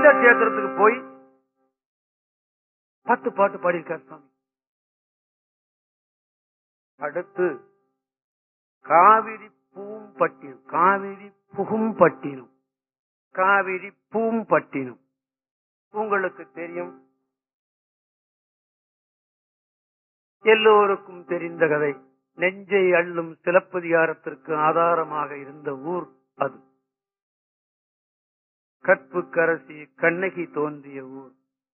இந்த கஷேத்திரத்துக்கு போய் பத்து பாட்டு பாடியிருக்கார் சுவாமி அடுத்து காவிரி பூம்பட்டினம் காவிரி புகும்பட்டினம் காவிரி பூம்பட்டினம் உங்களுக்கு தெரியும் எல்லோருக்கும் தெரிந்த கதை நெஞ்சை அள்ளும் சிலப்பதிகாரத்திற்கு ஆதாரமாக இருந்த ஊர் அது கற்புக்கரசி கண்ணகி தோன்றிய ஊர்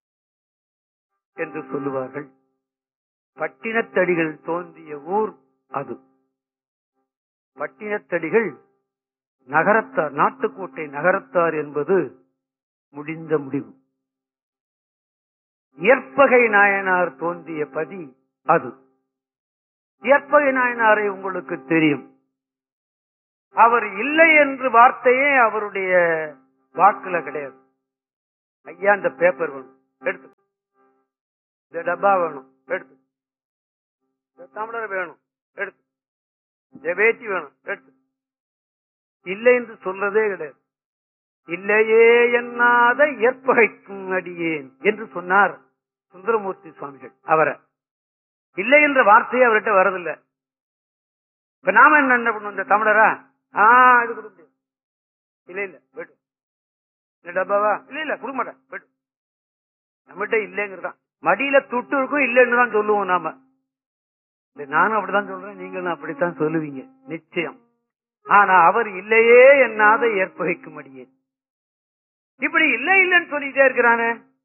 என்று சொல்லுவார்கள் பட்டினத்தடிகள் தோன்றிய ஊர் அது பட்டினத்தடிகள் நகரத்தார் நாட்டுக்கோட்டை நகரத்தார் என்பது முடிந்த முடிவு இயற்பகை நாயனார் தோன்றிய பதி அது இயற்பகை நாயனாரை உங்களுக்கு தெரியும் அவர் இல்லை என்று வார்த்தையே அவருடைய வாக்குல கிடையாது ஐயா இந்த பேப்பர் வேணும் எடுத்து இந்த டப்பா வேணும் எடுத்து இந்த தமிழர் வேணும் எடுத்து இந்த வேட்டி வேணும் எடுத்து இல்லை என்று சொல்றதே கிடையாது இல்லையே எண்ணாத ஏற்பகைக்கும் அடியேன் என்று சொன்னார் சுந்தரமூர்த்தி சுவாமிகள் அவரை இல்லை என்ற வார்த்தையே அவர்கிட்ட வரதில்லை இப்ப நாம என்ன என்ன பண்ணுவோம் இந்த தமிழரா ஆ இது கொடுக்க முடியாது இல்ல இல்ல போயிட்டு இந்த டப்பாவா இல்ல இல்ல கொடுக்க மாட்டேன் போயிட்டு நம்மகிட்ட இல்லைங்கிறதான் மடியில துட்டு இருக்கும் இல்லைன்னு தான் சொல்லுவோம் நாம இல்ல நானும் அப்படித்தான் சொல்றேன் நீங்களும் அப்படித்தான் சொல்லுவீங்க நிச்சயம் ஆனா அவர் இல்லையே என்னாத ஏற்பகைக்கும் அடியே இப்படி இல்லை இல்லைன்னு சொல்லிட்டே இருக்கிறானே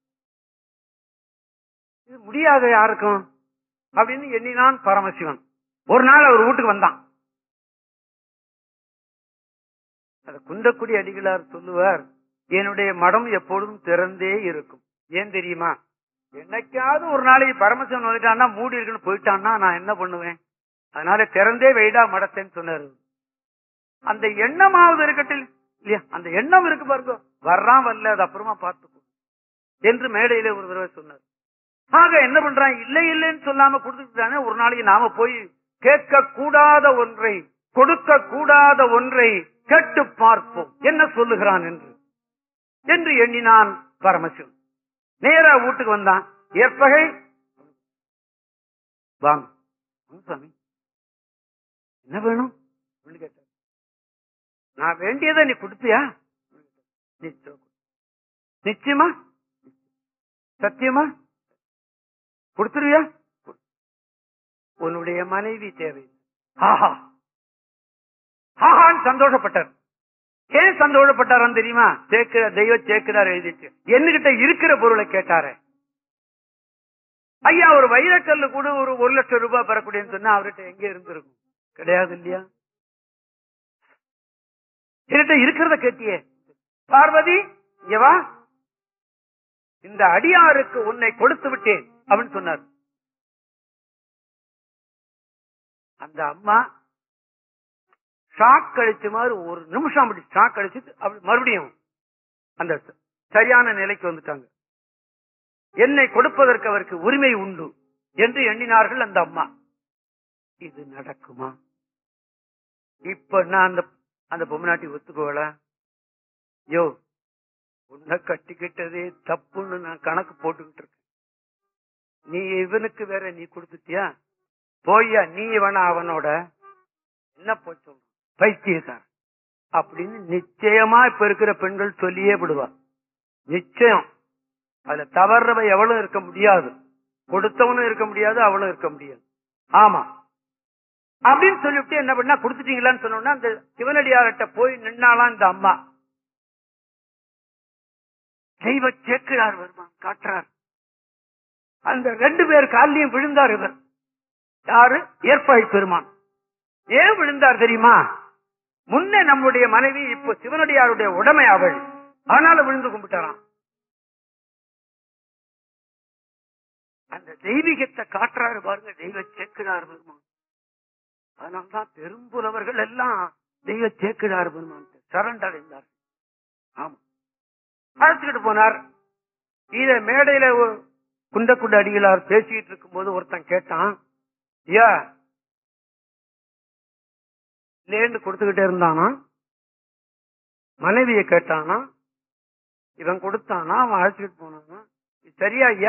இது முடியாத யாருக்கும் அப்படின்னு எண்ணினான் பரமசிவன் ஒரு நாள் அவர் வீட்டுக்கு வந்தான் அது குந்தக்குடி அடிகளார் சொல்லுவார் என்னுடைய மடம் எப்பொழுதும் திறந்தே இருக்கும் ஏன் தெரியுமா என்னைக்காவது ஒரு நாளைக்கு பரமசிவன் வந்துட்டான்னா மூடி இருக்குன்னு போயிட்டான்னா நான் என்ன பண்ணுவேன் அதனால திறந்தே வைடா மடத்தேன்னு சொன்னாரு அந்த எண்ணமாவது இருக்கட்டும் இல்லையா அந்த எண்ணம் இருக்கு பாருங்க வர்றான் வரல அது அப்புறமா பார்த்துக்கோ என்று மேடையில ஒரு தடவை சொன்னார் ஆக என்ன பண்றான் இல்லை இல்லைன்னு சொல்லாம கொடுத்துட்டானே ஒரு நாளைக்கு நாம போய் கேட்க கூடாத ஒன்றை கொடுக்க கூடாத ஒன்றை கேட்டு பார்ப்போம் என்ன சொல்லுகிறான் என்று என்று எண்ணினான் பரமசிவன் நேரா வீட்டுக்கு வந்தான் ஏற்பகை வாங்க வாங்க சாமி என்ன வேணும் அப்படின்னு கேட்டார் நான் வேண்டியதை நீ கொடுத்தியா நிச்சயம் நிச்சயமா சத்தியமா கொடுத்துருவியா உன்னுடைய மனைவி தேவை ஆஹா ஆஹான்னு சந்தோஷப்பட்டார் ஏன் சந்தோஷப்பட்டாரான்னு தெரியுமா சேக்கிற தெய்வ சேக்கிரார் எழுதிட்டு என்கிட்ட இருக்கிற பொருளை கேட்டாரு ஐயா ஒரு வைரக்கல்லு கூட ஒரு ஒரு லட்சம் ரூபாய் பெறக்கூடியன்னு சொன்னா அவர்கிட்ட எங்க இருந்திருக்கும் கிடையாது இல்லையா என்கிட்ட இருக்கிறத கேட்டியே பார்வதி இங்க வா இந்த அடியாருக்கு உன்னை கொடுத்து விட்டேன் அப்படின்னு சொன்னார் அந்த அம்மா ஷாக் கழிச்ச மாதிரி ஒரு நிமிஷம் அப்படி ஷாக் கழிச்சிட்டு அப்படி மறுபடியும் அந்த சரியான நிலைக்கு வந்துட்டாங்க என்னை கொடுப்பதற்கு அவருக்கு உரிமை உண்டு என்று எண்ணினார்கள் அந்த அம்மா இது நடக்குமா இப்ப நான் அந்த அந்த பொம்மநாட்டி ஒத்துக்கோல யோ உன்னை கட்டிக்கிட்டதே தப்புன்னு நான் கணக்கு போட்டுக்கிட்டு இருக்கேன் நீ இவனுக்கு வேற நீ கொடுத்துட்டியா போய்யா நீ வேணா அவனோட என்ன போய் சொல்ற பைத்தியக்கார் அப்படின்னு நிச்சயமா இப்ப இருக்கிற பெண்கள் சொல்லியே விடுவா நிச்சயம் அதுல தவறவ எவளும் இருக்க முடியாது கொடுத்தவனும் இருக்க முடியாது அவளும் இருக்க முடியாது ஆமா அப்படின்னு சொல்லிவிட்டு என்ன பண்ணா கொடுத்துட்டீங்களான்னு சொன்னோம்னா அந்த சிவனடியார்கிட்ட போய் நின்னாலாம் இந்த அம்மா தெய்வ சேக்கிழார் வருமான் காட்டுறார் அந்த ரெண்டு பேர் காலிலையும் விழுந்தார் இவர் யாரு ஏற்பாய் பெருமான் ஏன் விழுந்தார் தெரியுமா முன்னே நம்முடைய மனைவி இப்போ சிவனடியாருடைய உடமை அவள் அதனால விழுந்து கும்பிட்டாராம் அந்த தெய்வீகத்தை காட்டுறாரு பாருங்க தெய்வ சேக்கிழார் பெருமான் அதனால்தான் பெரும்புலவர்கள் எல்லாம் தெய்வ சேக்கிழார் பெருமான் சரண்டடைந்தார் ஆமா அழைச்சுக்கிட்டு போனார் இத மேடையில குண்ட குண்ட அடிகளார் பேசிட்டு இருக்கும் போது ஒருத்தன் கேட்டான் ஐயா லேண்டு கொடுத்துக்கிட்டே இருந்தானா மனைவியை கேட்டானா இவன் கொடுத்தானா அவன் அழைச்சிட்டு போனானா இது சரியா ஐயா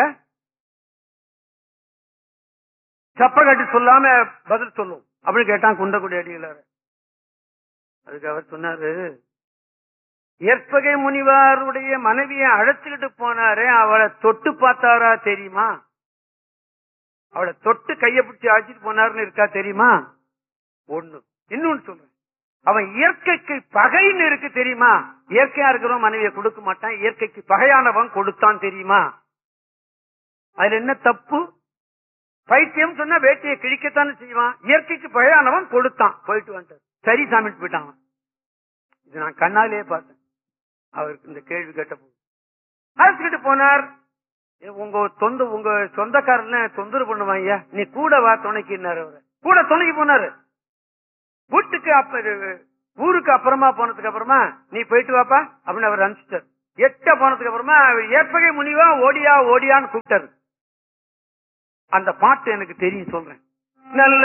சப்ப கட்டி சொல்லாம பதில் சொல்லும் அப்படின்னு கேட்டான் குண்டக்குடி அடிகளார் அதுக்கு அவர் சொன்னாரு ஏற்பகை முனிவாருடைய மனைவியை அழைச்சுக்கிட்டு போனாரே அவளை தொட்டு பார்த்தாரா தெரியுமா அவளை தொட்டு கைய பிடிச்சி அழைச்சிட்டு போனாருன்னு இருக்கா தெரியுமா ஒண்ணு இன்னொன்னு சொல்றேன் அவன் இயற்கைக்கு பகைன்னு இருக்கு தெரியுமா இயற்கையா இருக்கிறவன் மனைவியை கொடுக்க மாட்டான் இயற்கைக்கு பகையானவன் கொடுத்தான் தெரியுமா அதுல என்ன தப்பு பைத்தியம் சொன்னா வேட்டையை கிழிக்கத்தானே செய்வான் இயற்கைக்கு பகையானவன் கொடுத்தான் போயிட்டு வந்துட்டான் சரி சாமிட்டு போயிட்டான் அவன். இது நான் கண்ணாலே பார்த்தேன் அவருக்கு இந்த கேள்வி கேட்டபோது அழைச்சிக்கிட்டு போனார் ஏ, உங்க தொந்த உங்க சொந்தக்காரன் தொந்தரவு பண்ணுவான் ஐயா நீ கூட வா துணைக்குன்னாரு அவரு கூட துணைக்கு போனாரு வீட்டுக்கு அப்ப இது, ஊருக்கு அப்புறமா போனதுக்கு அப்புறமா நீ போயிட்டு வாப்பா அப்படின்னு அவர் அனுப்பிச்சிட்டார் எட்ட போனதுக்கு அப்புறமா அவர் ஏற்பகை முனிவா ஓடியா ஓடியான்னு கூப்பிட்டாரு அந்த பாட்டு எனக்கு தெரியும் சொல்றேன் நல்ல